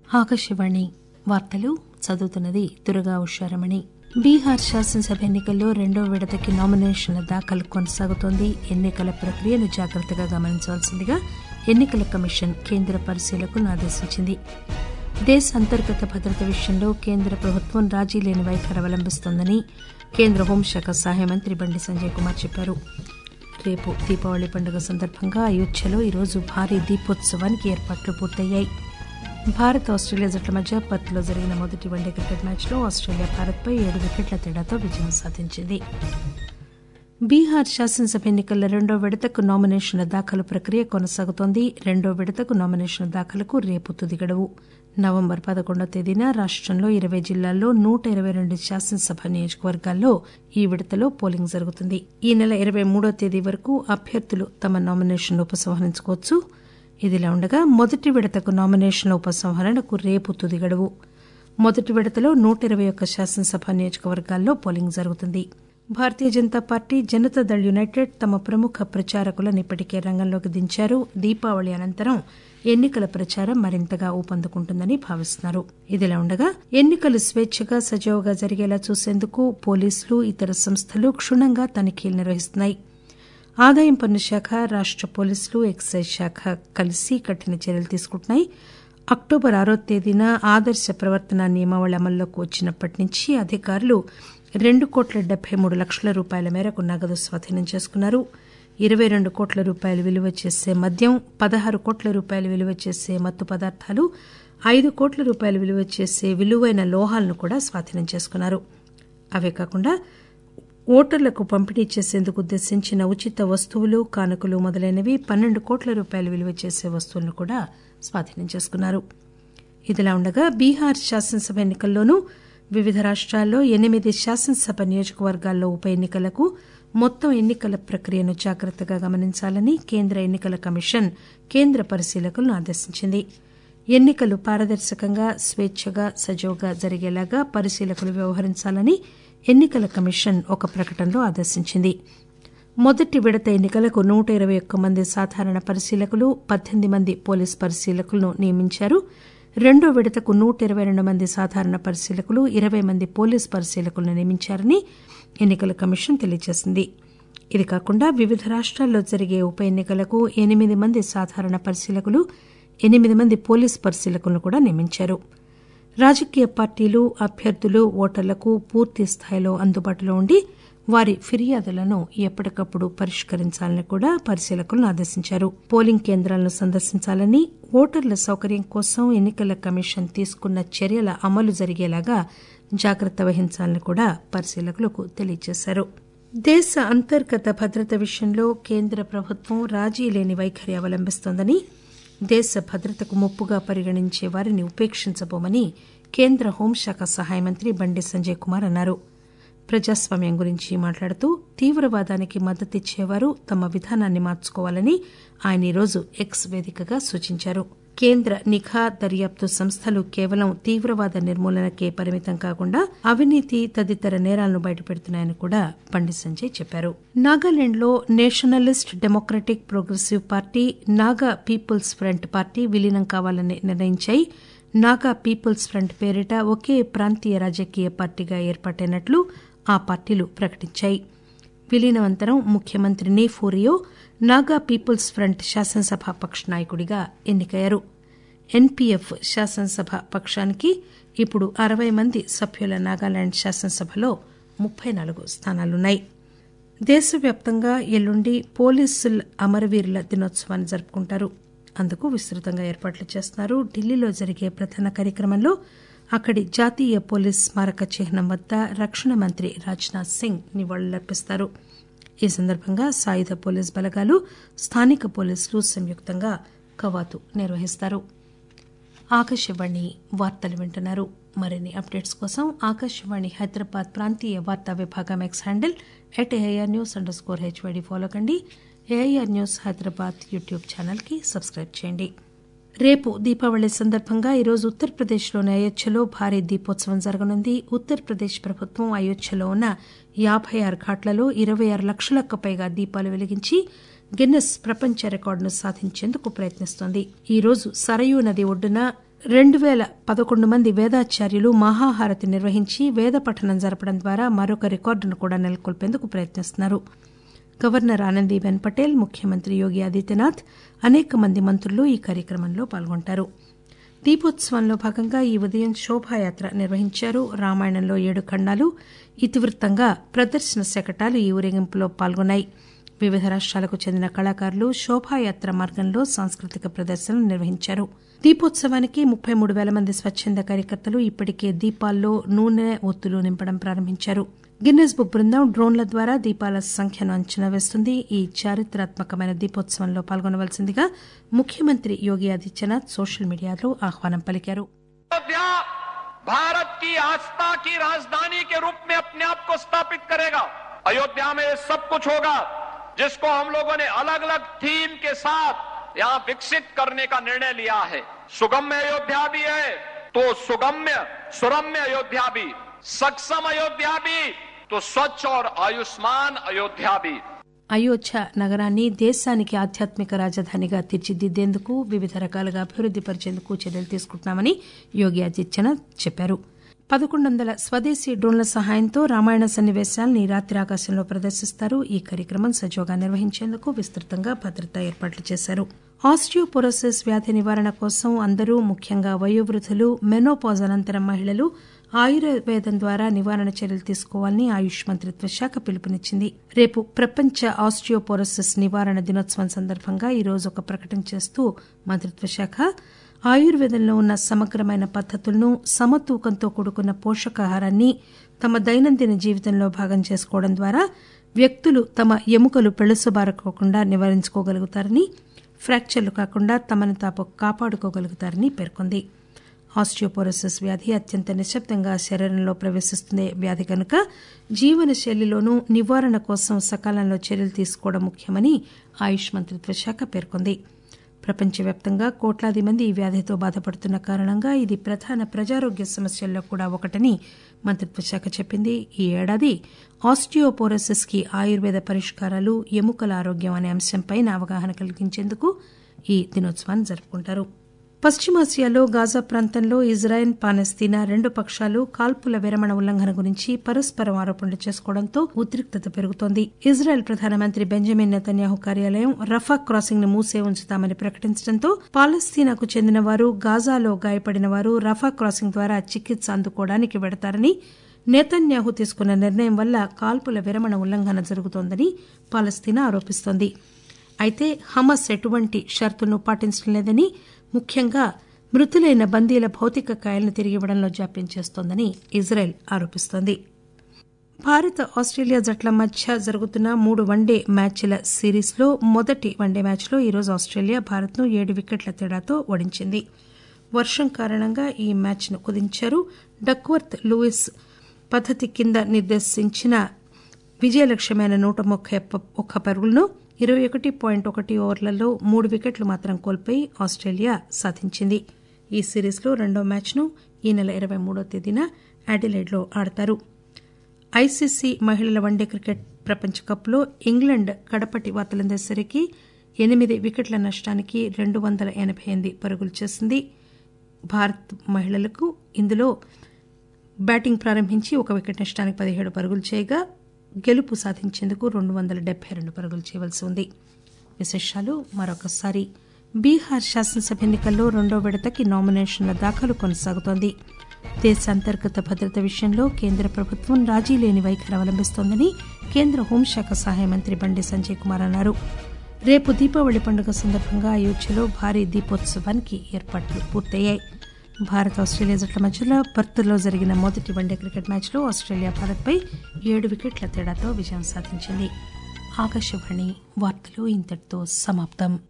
ఆకాశవాణి వార్తలు చదువుతున్నది దుర్గా ఉషారమణి బీహార్ శాసనసభ ఎన్నికల్లో రెండో విడతకి నామినేషన్ల దాఖలు కొనసాగుతోంది ఎన్నికల ప్రక్రియను జాగ్రత్తగా గమనించవలసిందిగా ఎన్నికల కమిషన్ కేంద్ర పరిశీలకులను ఆదేశించింది దేశ అంతర్గత భద్రత విషయంలో కేంద్ర ప్రభుత్వం రాజీ లేని వైఖరి అవలంబిస్తోందని కేంద్ర హోంశాఖ సహాయ మంత్రి బండి సంజయ్ కుమార్ చెప్పారు రేపు దీపావళి పండుగ సందర్భంగా అయోధ్యలో ఈరోజు భారీ దీపోత్సవానికి ఏర్పాట్లు పూర్తయ్యాయి భారత్ ఆస్ట్రేలియా జట్ల మధ్య పర్త్లో జరిగిన మొదటి వన్డే క్రికెట్ మ్యాచ్లో ఆస్ట్రేలియా భారత్పై ఏడు వికెట్ల తేడాతో విజయం సాధించింది బీహార్ శాసనసభ ఎన్నికల రెండో విడతకు నామినేషన్ల దాఖలు ప్రక్రియ కొనసాగుతోంది రెండో విడతకు నామినేషన్ల దాఖలకు రేపు తుది గడువు నవంబర్ పదకొండో తేదీన రాష్టంలో ఇరవై జిల్లాల్లో నూట ఇరవై రెండు శాసనసభ నియోజకవర్గాల్లో ఈ విడతలో పోలింగ్ జరుగుతుంది ఈ నెల ఇరవై మూడో తేదీ వరకు అభ్యర్థులు తమ నామినేషన్లు ఉపసంహరించుకోవచ్చు ఇదిలా ఉండగా మొదటి విడతకు నామినేషన్ల ఉపసంహరణకు రేపు తుది గడువు మొదటి విడతలో నూట ఇరవై ఒక్క శాసనసభ నియోజకవర్గాల్లో పోలింగ్ జరుగుతుంది భారతీయ జనతా పార్టీ జనతాదళ్ యునైటెడ్ తమ ప్రముఖ ప్రచారకులను ఇప్పటికే రంగంలోకి దించారు దీపావళి అనంతరం ఎన్నికల ప్రచారం మరింతగా ఊపందుకుంటుందని భావిస్తున్నారు ఇదిలా ఉండగా ఎన్నికలు స్వేచ్చగా సజావుగా జరిగేలా చూసేందుకు పోలీసులు ఇతర సంస్థలు క్షుణ్ణంగా తనిఖీలు నిర్వహిస్తున్నాయి ఆదాయం పన్ను శాఖ రాష్ట పోలీసులు ఎక్సైజ్ శాఖ కలిసి కఠిన చర్యలు తీసుకుంటున్నాయి అక్టోబర్ ఆరో తేదీన ఆదర్శ ప్రవర్తన నియమావళి అమల్లోకి వచ్చినప్పటి నుంచి అధికారులు రెండు కోట్ల డెబ్బై మూడు లక్షల రూపాయల మేరకు నగదు స్వాధీనం చేసుకున్నారు ఇరవై రెండు కోట్ల రూపాయలు విలువ చేసే మద్యం పదహారు కోట్ల రూపాయలు విలువ చేసే మత్తు పదార్థాలు ఐదు కోట్ల రూపాయలు విలువ చేసే విలువైన లోహాలను కూడా స్వాధీనం చేసుకున్నారు అవే కాకుండా ఓటర్లకు పంపిణీ చేసేందుకు ఉద్దేశించిన ఉచిత వస్తువులు కానుకలు మొదలైనవి పన్నెండు కోట్ల రూపాయలు విలువ చేసే వస్తువులను కూడా స్వాధీనం చేసుకున్నారు ఇదిలా ఉండగా బీహార్ శాసనసభ ఎన్నికల్లోనూ వివిధ రాష్ట్రాల్లో ఎనిమిది శాసనసభ నియోజకవర్గాల్లో ఉప ఎన్నికలకు మొత్తం ఎన్నికల ప్రక్రియను జాగ్రత్తగా గమనించాలని కేంద్ర ఎన్నికల కమిషన్ కేంద్ర పరిశీలకులను ఆదేశించింది ఎన్నికలు పారదర్శకంగా స్వేచ్చగా సజావుగా జరిగేలాగా పరిశీలకులు వ్యవహరించాలని ఎన్నికల కమిషన్ ఒక ప్రకటనలో ఆదేశించింది మొదటి విడత ఎన్నికలకు నూట ఇరవై ఒక్క మంది సాధారణ పరిశీలకులు పద్దెనిమిది మంది పోలీస్ పరిశీలకులను నియమించారు రెండో విడతకు నూట ఇరవై రెండు మంది సాధారణ పరిశీలకులు ఇరవై మంది పోలీస్ పరిశీలకులను నియమించారని ఎన్నికల కమిషన్ తెలియజేసింది ఇది కాకుండా వివిధ రాష్ట్రాల్లో జరిగే ఉప ఎన్నికలకు ఎనిమిది మంది సాధారణ పరిశీలకులు ఎనిమిది మంది పోలీస్ పరిశీలకులను కూడా నియమించారు రాజకీయ పార్టీలు అభ్యర్థులు ఓటర్లకు పూర్తి స్థాయిలో అందుబాటులో ఉండి వారి ఫిర్యాదులను ఎప్పటికప్పుడు పరిష్కరించాలని కూడా పరిశీలకులను ఆదేశించారు పోలింగ్ కేంద్రాలను సందర్శించాలని ఓటర్ల సౌకర్యం కోసం ఎన్నికల కమిషన్ తీసుకున్న చర్యల అమలు జరిగేలాగా జాగ్రత్త వహించాలని కూడా పరిశీలకులకు తెలియజేశారు దేశ అంతర్గత భద్రత విషయంలో కేంద్ర ప్రభుత్వం రాజీ లేని వైఖరి అవలంబిస్తోందని దేశ భద్రతకు ముప్పుగా పరిగణించే వారిని ఉపేక్షించబోమని కేంద్ర హోంశాఖ సహాయ మంత్రి బండి సంజయ్ కుమార్ అన్నారు ప్రజాస్వామ్యం గురించి మాట్లాడుతూ తీవ్రవాదానికి మద్దతిచ్చేవారు తమ విధానాన్ని మార్చుకోవాలని ఆయన ఈరోజు ఎక్స్ వేదికగా సూచించారు కేంద్ర నిఘా దర్యాప్తు సంస్థలు కేవలం తీవ్రవాద నిర్మూలనకే పరిమితం కాకుండా అవినీతి తదితర నేరాలను బయటపెడుతున్నాయని కూడా బండి సంజయ్ చెప్పారు నాగాలాండ్లో Nationalist Democratic Progressive Party Naga People's Front Party విలీనం కావాలని నిర్ణయించాయి నాగా పీపుల్స్ ఫ్రంట్ పేరిట ఒకే ప్రాంతీయ రాజకీయ పార్టీగా ఏర్పాటైనట్లు ఆ పార్టీలు ప్రకటించాయి విలీనవంతరం ముఖ్యమంత్రి నీఫూరియో నాగా పీపుల్స్ ఫ్రంట్ శాసనసభ పక్ష నాయకుడిగా ఎన్నికయ్యారు ఎన్పీఎఫ్ శాసనసభ పక్షానికి ఇప్పుడు అరవై మంది సభ్యుల నాగాలాండ్ శాసనసభలో ముప్పై నాలుగు స్థానాలున్నాయి దేశవ్యాప్తంగా ఎల్లుండి పోలీసుల అమరవీరుల దినోత్సవాన్ని జరుపుకుంటారు అందుకు విస్తృతంగా ఏర్పాట్లు చేస్తున్నారు ఢిల్లీలో జరిగే ప్రధాన కార్యక్రమంలో అక్కడి జాతీయ పోలీస్ స్మారక చిహ్నం వద్ద రక్షణ మంత్రి రాజ్నాథ్ సింగ్ నివాళులర్పిస్తారు ఈ సందర్భంగా సాయుధ పోలీస్ బలగాలు స్థానిక పోలీసులు సంయుక్తంగా కవాతు నిర్వహిస్తారు ఆకాశవాణి వార్తలు వింటున్నారు మరిన్ని అప్డేట్స్ కోసం ఆకాశవాణి హైదరాబాద్ ప్రాంతీయ వార్తా విభాగం X handle at AIR news under score HYD follow కండి ఏఐఆర్ న్యూస్ హైదరాబాద్ యూట్యూబ్ ఛానల్కి సబ్స్క్రైబ్ చేయండి రేపు దీపావళి సందర్భంగా ఈరోజు ఉత్తరప్రదేశ్లోని అయోధ్యలో భారీ దీపోత్సవం జరగనుంది ఉత్తరప్రదేశ్ ప్రభుత్వం అయోధ్యలో ఉన్న యాబై ఆరు ఘాట్లలో ఇరవై ఆరు లక్షలకు పైగా దీపాలు వెలిగించి గిన్నెస్ ప్రపంచ రికార్డును సాధించేందుకు ప్రయత్నిస్తోంది ఈ రోజు సరయూ నది ఒడ్డున రెండు పేల పదకొండు మంది వేదాచార్యులు మహాహారతి నిర్వహించి వేద పఠనం జరపడం ద్వారా మరొక రికార్డును కూడా నెలకొల్పేందుకు ప్రయత్నిస్తున్నారు గవర్నర్ ఆనందీబెన్ పటేల్ ముఖ్యమంత్రి యోగి ఆదిత్యనాథ్ అనేక మంది మంత్రులు ఈ కార్యక్రమంలో పాల్గొంటారు దీపోత్సవంలో భాగంగా ఈ ఉదయం శోభాయాత్ర నిర్వహించారు రామాయణంలో ఏడు ఖండాలు ఇతివృత్తంగా ప్రదర్శన శకటాలు ఈ ఊరేగింపులో పాల్గొన్నాయి వివిధ రాష్ట్రాలకు చెందిన కళాకారులు శోభాయాత్ర మార్గంలో సాంస్కృతిక ప్రదర్శనలు నిర్వహించారు దీపోత్సవానికి ముప్పై మూడు పేల మంది స్వచ్చంద కార్యకర్తలు ఇప్పటికే దీపాల్లో నూనె ఒత్తులు నింపడం ప్రారంభించారు గిన్నెస్ బుక్ బృందం డ్రోన్ల ద్వారా దీపాల సంఖ్యను అంచనా వేస్తుంది ఈ చారిత్రాత్మకమైన దీపోత్సవంలో పాల్గొనవలసిందిగా ముఖ్యమంత్రి యోగి ఆదిత్యనాథ్ సోషల్ మీడియాలో ఆహ్వానం పలికారు अयोध्या भारत की आस्था की राजधानी के रूप में अपने आप को स्थापित करेगा अयोध्या में ये सब कुछ होगा जिसको हम लोगों ने अलग अलग थीम के साथ यहाँ विकसित करने का निर्णय लिया है सुगम्य अयोध्या भी है तो सुगम्य सुरम्य अयोध्या भी सक्षम अयोध्या भी तो स्वच्छ और आयुष्मान अयोध्या भी అయోధ్య నగరాన్ని దేశానికి ఆధ్యాత్మిక రాజధానిగా తీర్చిదిద్దేందుకు వివిధ రకాలుగా అభివృద్ది పరిచేందుకు చర్యలు తీసుకుంటున్నామని యోగి ఆదిత్యనాథ్ చెప్పారు పదకొండు వందల స్వదేశీ డ్రోన్ల సహాయంతో రామాయణ సన్నివేశాల్ని రాత్రి ఆకాశంలో ప్రదర్శిస్తారు ఈ కార్యక్రమం సజోగా నిర్వహించేందుకు విస్తృతంగా భద్రతా ఏర్పాట్లు చేశారు ఆస్టియోపోరోసిస్ వ్యాధి నివారణ కోసం అందరూ ముఖ్యంగా వయోవృద్ధులు మెనోపాజ్ అనంతరం మహిళలు ఆయుర్వేదం ద్వారా నివారణ చర్యలు తీసుకోవాలని ఆయుష్ మంత్రిత్వ శాఖ పిలుపునిచ్చింది రేపు ప్రపంచ ఆస్టియోపోరోసిస్ నివారణ దినోత్సవం సందర్భంగా ఈ రోజు ఒక ప్రకటన చేస్తూ మంత్రిత్వ శాఖ ఆయుర్వేదంలో ఉన్న సమగ్రమైన పద్దతులను సమతూకంతో కూడుకున్న పోషకాహారాన్ని తమ దైనందిన జీవితంలో భాగం చేసుకోవడం ద్వారా వ్యక్తులు తమ ఎముకలు పెళుసుబారకోకుండా నివారించుకోగలుగుతారని ఫ్రాక్చర్లు కాకుండా తమను తాము కాపాడుకోగలుగుతారని పేర్కొంది ఆస్టియోపోరోసిస్ వ్యాధి అత్యంత నిశ్శబ్దంగా శరీరంలో ప్రవేశిస్తుందే వ్యాధి కనుక జీవనశైలిలోనూ నివారణ కోసం సకాలంలో చర్యలు తీసుకోవడం ముఖ్యమని ఆయుష్ మంత్రిత్వ శాఖ పేర్కొంది ప్రపంచవ్యాప్తంగా కోట్లాది మంది ఈ వ్యాధితో బాధపడుతున్న కారణంగా ఇది ప్రధాన ప్రజారోగ్య సమస్యల్లో కూడా ఒకటని మంత్రిత్వ శాఖ చెప్పింది ఈ ఏడాది ఆస్టియోపోరోసిస్ కి ఆయుర్వేద పరిష్కారాలు ఎముకల ఆరోగ్యం అనే అంశంపై అవగాహన కలిగించేందుకు ఈ దినోత్సవాన్ని జరుపుకుంటారు పశ్చిమాసియాలో గాజా ప్రాంతంలో ఇజ్రాయెల్ పాలస్తీనా రెండు పక్షాలు కాల్పుల విరమణ ఉల్లంఘన గురించి పరస్పరం ఆరోపణలు చేసుకోవడంతో ఉద్రిక్తత పెరుగుతోంది ఇజ్రాయెల్ ప్రధానమంత్రి బెంజమిన్ నెతన్యాహు కార్యాలయం రఫా క్రాసింగ్ ను మూసే ఉంచుతామని ప్రకటించడంతో పాలస్తీనాకు చెందిన వారు గాజాలో గాయపడిన వారు రఫా క్రాసింగ్ ద్వారా చికిత్స అందుకోవడానికి వెడతారని నేతన్యాహు తీసుకున్న నిర్ణయం వల్ల కాల్పుల విరమణ ఉల్లంఘన జరుగుతోందని పాలస్తీనా ఆరోపిస్తోంది అయితే హమస్ ఎటువంటి షరతులను పాటించడం లేదని ముఖ్యంగా మృతులైన బందీల భౌతిక కాయలను తిరిగివ్వడంలో జాప్యం చేస్తోందని ఇజ్రాయెల్ ఆరోపిస్తోంది భారత్ ఆస్ట్రేలియా జట్ల మధ్య జరుగుతున్న మూడు వన్డే మ్యాచ్ల సిరీస్లో మొదటి వన్డే మ్యాచ్లో ఈరోజు ఆస్ట్రేలియా భారత్ను ఏడు వికెట్ల తేడాతో ఓడించింది వర్షం కారణంగా ఈ మ్యాచ్ను కుదించారు డక్వర్త్ లూయిస్ పద్దతి కింద నిర్దేశించిన విజయ లక్ష్యమైన నూట ముప్పై ఒక్క పరుగులను ఇరవై ఒకటి పాయింట్ ఒకటి ఓవర్లలో మూడు వికెట్లు మాత్రం కోల్పోయి ఆస్ట్రేలియా సాధించింది ఈ సిరీస్లో రెండో మ్యాచ్ను ఈ నెల ఇరవై మూడో తేదీన అడిలైడ్లో ఆడతారు ఐసీసీ మహిళల వన్డే క్రికెట్ ప్రపంచ కప్లో ఇంగ్లాండ్ కడపటి వార్తలందేసరికి ఎనిమిది వికెట్ల నష్టానికి రెండు వందల ఎనబై ఎనిమిది పరుగులు చేసింది భారత్ మహిళలకు ఇందులో బ్యాటింగ్ ప్రారంభించి ఒక వికెట్ నష్టానికి పదిహేడు పరుగులు చేయగా గెలుపు సాధించేందుకు రెండు వందల డెబ్బై రెండు పరుగులు చేయవలసి ఉంది విశేషాలు మరొకసారి బీహార్ శాసనసభ ఎన్నికల్లో రెండో విడతకి నామినేషన్ల దాఖలు కొనసాగుతోంది దేశ అంతర్గత భద్రత విషయంలో కేంద్ర ప్రభుత్వం రాజీ లేని వైఖరి అవలంబిస్తోందని కేంద్ర హోంశాఖ సహాయ మంత్రి బండి సంజయ్ కుమార్ అన్నారు రేపు దీపావళి పండుగ సందర్భంగా అయోధ్యలో భారీ దీపోత్సవానికి ఏర్పాట్లు పూర్తయ్యాయి భారత్ ఆస్ట్రేలియా జట్ల మధ్యలో పర్త్లో జరిగిన మొదటి వన్డే క్రికెట్ మ్యాచ్లో ఆస్ట్రేలియా భారత్పై ఏడు వికెట్ల తేడాతో విజయం సాధించింది ఆకాశవాణి వార్తలు ఇంతటితో సమాప్తం